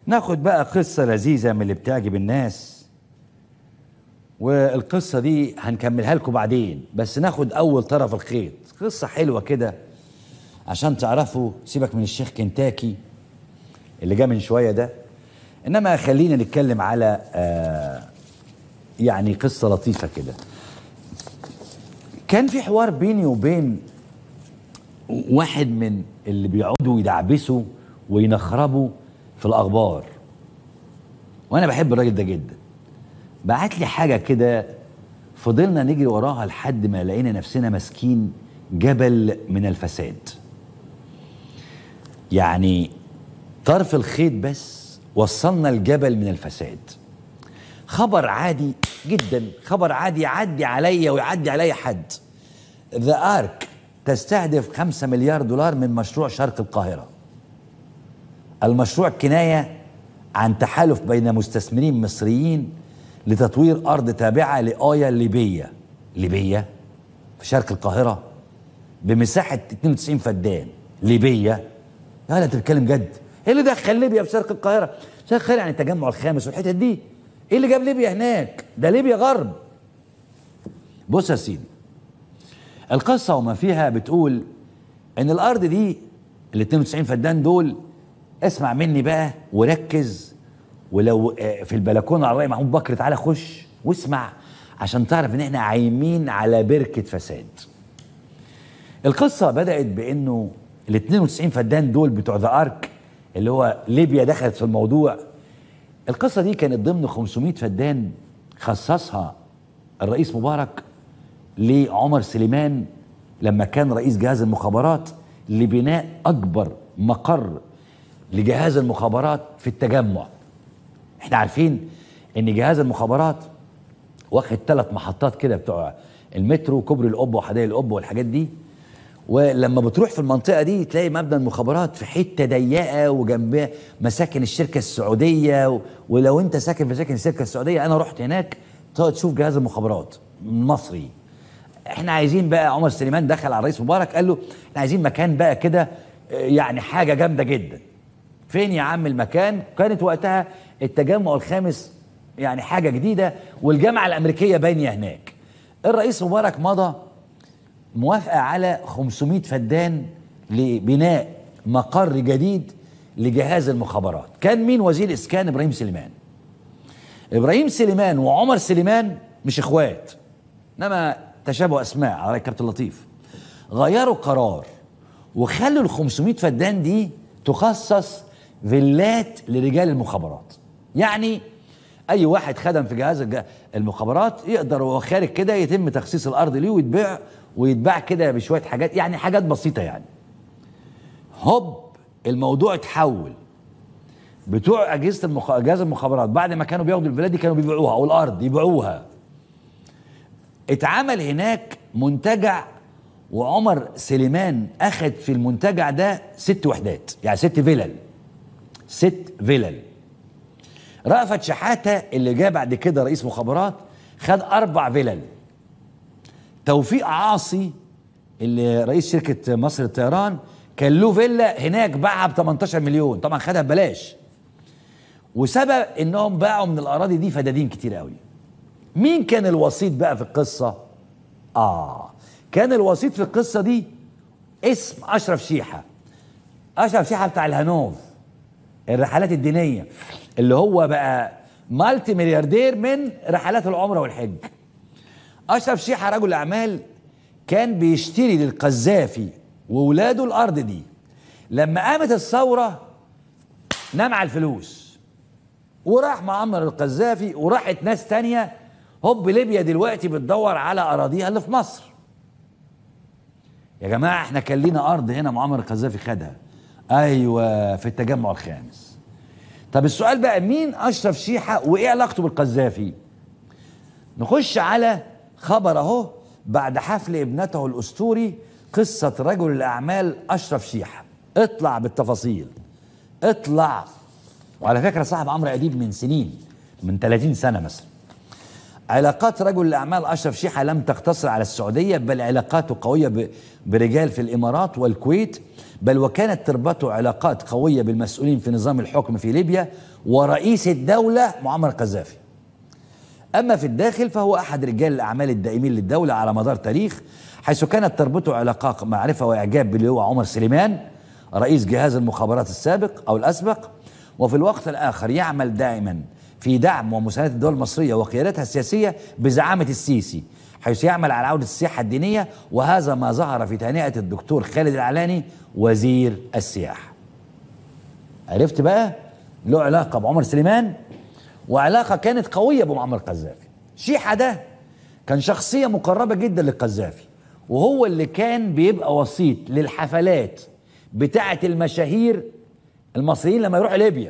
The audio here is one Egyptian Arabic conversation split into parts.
ناخد بقى قصة لذيذة من اللي بتعجب الناس والقصة دي هنكملها لكم بعدين بس ناخد أول طرف الخيط قصة حلوة كده عشان تعرفوا سيبك من الشيخ كنتاكي اللي جه من شوية ده إنما خلينا نتكلم على آه يعني قصة لطيفة كده كان في حوار بيني وبين واحد من اللي بيقعدوا يدعبسوا وينخربوا في الاخبار وانا بحب الراجل ده جدا بعت لي حاجه كده فضلنا نجري وراها لحد ما لقينا نفسنا ماسكين جبل من الفساد يعني طرف الخيط بس وصلنا الجبل من الفساد خبر عادي جدا خبر عادي يعدي عليا ويعدي عليا حد ذا ارك تستهدف 5 مليار دولار من مشروع شرق القاهره المشروع كنايه عن تحالف بين مستثمرين مصريين لتطوير ارض تابعه لاويا ليبيه ليبيه في شرق القاهره بمساحه 92 فدان ليبيه يا انت بتتكلم جد ايه اللي دخل ليبيا في شرق القاهره شرق القاهره يعني التجمع الخامس والحتت دي ايه اللي جاب ليبيا هناك ده ليبيا غرب بص يا سيدي القصه وما فيها بتقول ان الارض دي ال 92 فدان دول اسمع مني بقى وركز ولو في البلكونه على راي محمود بكر تعالى خش واسمع عشان تعرف ان احنا عايمين على بركه فساد القصه بدات بانه ال 92 فدان دول بتوع ذا ارك اللي هو ليبيا دخلت في الموضوع القصه دي كانت ضمن 500 فدان خصصها الرئيس مبارك لعمر سليمان لما كان رئيس جهاز المخابرات لبناء اكبر مقر لجهاز المخابرات في التجمع احنا عارفين ان جهاز المخابرات واخد ثلاث محطات كده بتوع المترو كوبري القبه وحدائق القبه والحاجات دي ولما بتروح في المنطقه دي تلاقي مبنى المخابرات في حته ضيقه وجنبها مساكن الشركه السعوديه و... ولو انت ساكن في ساكن الشركه السعوديه انا رحت هناك تقعد تشوف جهاز المخابرات المصري احنا عايزين بقى عمر سليمان دخل على الرئيس مبارك قال له احنا عايزين مكان بقى كده يعني حاجه جامده جدا فين يا عم المكان كانت وقتها التجمع الخامس يعني حاجه جديده والجامعه الامريكيه باينه هناك الرئيس مبارك مضى موافقه على 500 فدان لبناء مقر جديد لجهاز المخابرات كان مين وزير اسكان ابراهيم سليمان ابراهيم سليمان وعمر سليمان مش اخوات انما تشابه اسماء على كابتن لطيف غيروا قرار وخلوا ال 500 فدان دي تخصص فيلات لرجال المخابرات يعني اي واحد خدم في جهاز المخابرات يقدر وهو خارج كده يتم تخصيص الارض ليه ويتباع ويتباع كده بشويه حاجات يعني حاجات بسيطه يعني هوب الموضوع اتحول بتوع اجهزه المخ... جهاز المخابرات بعد ما كانوا بياخدوا الفيلات دي كانوا بيبيعوها او الارض يبيعوها اتعمل هناك منتجع وعمر سليمان اخذ في المنتجع ده ست وحدات يعني ست فيلل ست فيلل رأفت شحاتة اللي جاء بعد كده رئيس مخابرات خد أربع فيلل توفيق عاصي اللي رئيس شركة مصر الطيران كان له فيلا هناك باعها ب 18 مليون طبعا خدها ببلاش وسبب انهم باعوا من الاراضي دي فدادين كتير قوي مين كان الوسيط بقى في القصه اه كان الوسيط في القصه دي اسم اشرف شيحه اشرف شيحه بتاع الهانوف الرحلات الدينيه اللي هو بقى مالتي ملياردير من رحلات العمره والحج اشرف شيحه رجل اعمال كان بيشتري للقذافي وولاده الارض دي لما قامت الثوره نام على الفلوس وراح معمر القذافي وراحت ناس تانية هوب ليبيا دلوقتي بتدور على اراضيها اللي في مصر يا جماعه احنا كان لينا ارض هنا معمر القذافي خدها ايوه في التجمع الخامس طب السؤال بقى مين اشرف شيحه وايه علاقته بالقذافي نخش على خبر اهو بعد حفل ابنته الاسطوري قصه رجل الاعمال اشرف شيحه اطلع بالتفاصيل اطلع وعلى فكره صاحب عمرو اديب من سنين من 30 سنه مثلا علاقات رجل الأعمال أشرف شيحة لم تقتصر على السعودية بل علاقاته قوية ب- برجال في الإمارات والكويت بل وكانت تربطه علاقات قوية بالمسؤولين في نظام الحكم في ليبيا ورئيس الدولة معمر قذافي أما في الداخل فهو أحد رجال الأعمال الدائمين للدولة على مدار تاريخ حيث كانت تربطه علاقات معرفة وإعجاب باللي هو عمر سليمان رئيس جهاز المخابرات السابق أو الأسبق وفي الوقت الآخر يعمل دائما في دعم ومساندة الدول المصرية وقيادتها السياسية بزعامة السيسي حيث يعمل على عودة السياحة الدينية وهذا ما ظهر في تهنئة الدكتور خالد العلاني وزير السياحة عرفت بقى له علاقة بعمر سليمان وعلاقة كانت قوية بمعمر قذافي شيحة ده كان شخصية مقربة جدا للقذافي وهو اللي كان بيبقى وسيط للحفلات بتاعة المشاهير المصريين لما يروحوا ليبيا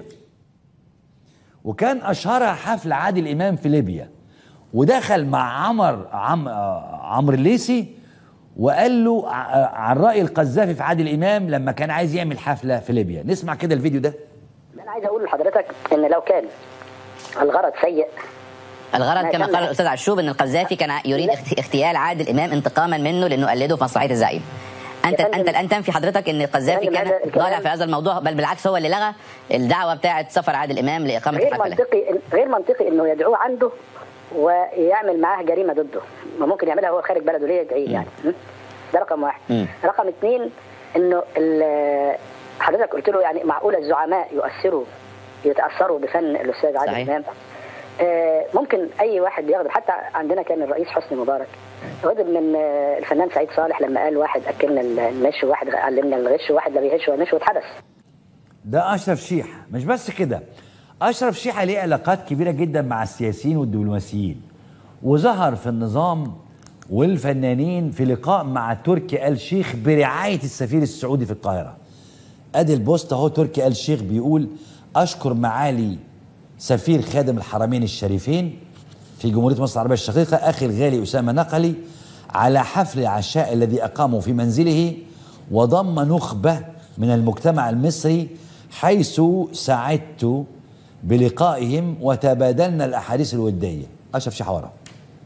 وكان أشهرها حفل عادل إمام في ليبيا ودخل مع عمر عم آه، عمرو الليسي وقال له ع- عن رأي القذافي في عادل إمام لما كان عايز يعمل حفلة في ليبيا نسمع كده الفيديو ده انا عايز اقول لحضرتك ان لو كان الغرض سيء الغرض ما كما كان- قال الاستاذ عشوب ان القذافي كان يريد لا. اخت- اغتيال عادل امام انتقاما منه لانه قلده في مسرحيه الزعيم انت يا فندم- انت الان تنفي حضرتك ان القذافي يا فندم، كان هذا الكلام- ضالع في هذا الموضوع بل بالعكس هو اللي لغى الدعوه بتاعه سفر عادل امام لاقامه غير الحفله منطقي غير منطقي انه يدعوه عنده ويعمل معاه جريمه ضده ما ممكن يعملها هو خارج بلده ليه يدعيه يعني م? ده رقم واحد مم. رقم اثنين انه ال- حضرتك قلت له يعني معقول الزعماء يؤثروا يتاثروا بفن الاستاذ عادل صحيح. امام آه، ممكن اي واحد يغضب حتى عندنا كان الرئيس حسني مبارك غضب من آه، الفنان سعيد صالح لما قال واحد اكلنا المش وواحد علمنا الغش وواحد لا بيغش ولا مش واتحبس ده اشرف شيحه مش بس كده اشرف شيحه ليه علاقات كبيره جدا مع السياسيين والدبلوماسيين وظهر في النظام والفنانين في لقاء مع تركي آل شيخ برعايه السفير السعودي في القاهره ادي البوست اهو تركي آل شيخ بيقول اشكر معالي سفير خادم الحرمين الشريفين في جمهوريه مصر العربيه الشقيقه اخي الغالي اسامه نقلي على حفل العشاء الذي اقامه في منزله وضم نخبه من المجتمع المصري حيث سعدت بلقائهم وتبادلنا الاحاديث الوديه اشرف شيحه ورا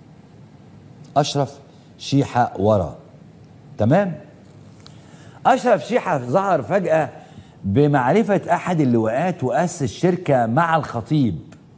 اشرف شيحه ورا تمام اشرف شيحه ظهر فجاه بمعرفه احد اللواءات واسس شركه مع الخطيب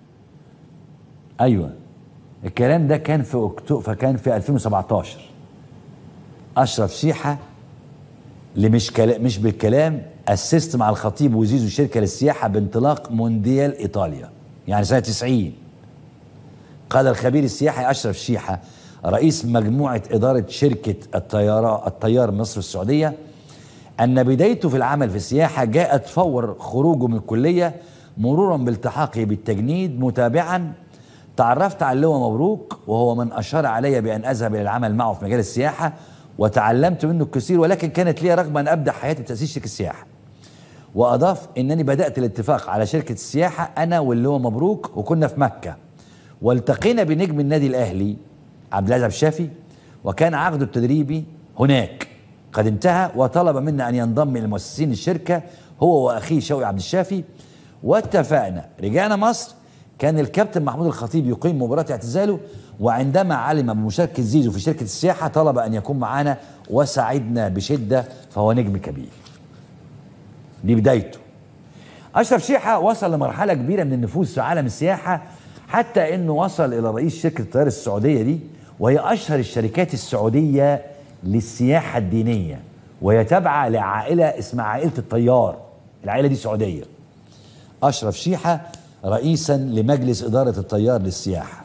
ايوه الكلام ده كان في اكتوبر فكان في 2017 اشرف شيحه اللي مش كلا مش بالكلام اسست مع الخطيب وزيزو شركه للسياحه بانطلاق مونديال ايطاليا يعني سنه 90 قال الخبير السياحي اشرف شيحه رئيس مجموعه اداره شركه الطياره الطيار مصر السعوديه ان بدايته في العمل في السياحه جاءت فور خروجه من الكليه مرورا بالتحاقه بالتجنيد متابعا تعرفت على اللواء مبروك وهو من اشار علي بان اذهب الى العمل معه في مجال السياحه وتعلمت منه الكثير ولكن كانت لي رغبه ان ابدا حياتي بتاسيس شركه السياحه واضاف انني بدات الاتفاق على شركه السياحه انا واللواء مبروك وكنا في مكه والتقينا بنجم النادي الاهلي عبد العزيز عبد الشافي وكان عقده التدريبي هناك قد انتهى وطلب منا ان ينضم الى مؤسسين الشركه هو واخيه شوقي عبد الشافي واتفقنا رجعنا مصر كان الكابتن محمود الخطيب يقيم مباراه اعتزاله وعندما علم بمشاركه زيزو في شركه السياحه طلب ان يكون معنا وسعدنا بشده فهو نجم كبير دي بدايته اشرف شيحه وصل لمرحله كبيره من النفوذ في عالم السياحه حتى انه وصل الى رئيس شركه الطيران السعوديه دي وهي اشهر الشركات السعوديه للسياحه الدينيه وهي تابعه لعائله اسمها عائله الطيار العائله دي سعوديه اشرف شيحه رئيسا لمجلس اداره الطيار للسياحه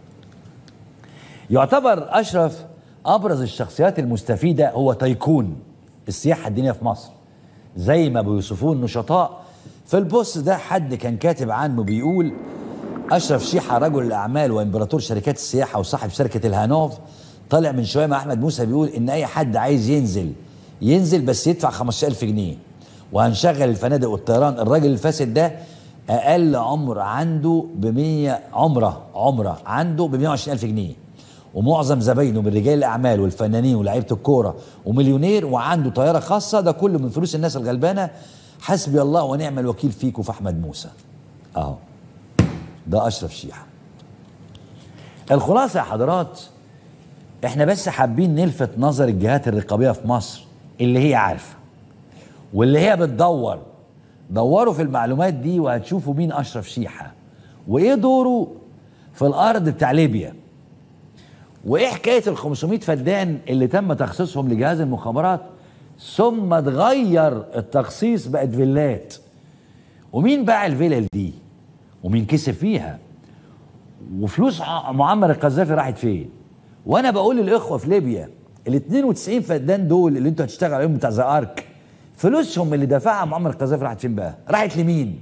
يعتبر اشرف ابرز الشخصيات المستفيده هو تيكون السياحه الدينيه في مصر زي ما بيوصفوه النشطاء في البوست ده حد كان كاتب عنه بيقول اشرف شيحه رجل الاعمال وامبراطور شركات السياحه وصاحب شركه الهانوف طالع من شويه مع احمد موسى بيقول ان اي حد عايز ينزل ينزل بس يدفع 15000 جنيه وهنشغل الفنادق والطيران الراجل الفاسد ده اقل عمر عنده ب 100 عمره عمره عنده ب 120000 جنيه ومعظم زباينه من رجال الاعمال والفنانين ولاعيبه الكوره ومليونير وعنده طياره خاصه ده كله من فلوس الناس الغلبانه حسبي الله ونعم الوكيل فيكم في احمد موسى اهو ده اشرف شيحه الخلاصه يا حضرات احنا بس حابين نلفت نظر الجهات الرقابيه في مصر اللي هي عارفه واللي هي بتدور دوروا في المعلومات دي وهتشوفوا مين اشرف شيحه وايه دوره في الارض بتاع ليبيا وايه حكايه ال 500 فدان اللي تم تخصيصهم لجهاز المخابرات ثم اتغير التخصيص بقت فيلات ومين باع الفيلل دي ومين كسب فيها وفلوس ع- معمر القذافي راحت فين وانا بقول للاخوه في ليبيا ال 92 فدان دول اللي انتوا هتشتغلوا عليهم بتاع ذا ارك فلوسهم اللي دفعها معمر القذافي راحت فين بقى راحت لمين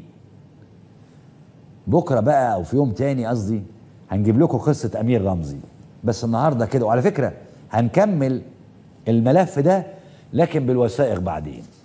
بكره بقى او في يوم تاني قصدي هنجيب لكم قصه امير رمزي بس النهارده كده وعلى فكره هنكمل الملف ده لكن بالوثائق بعدين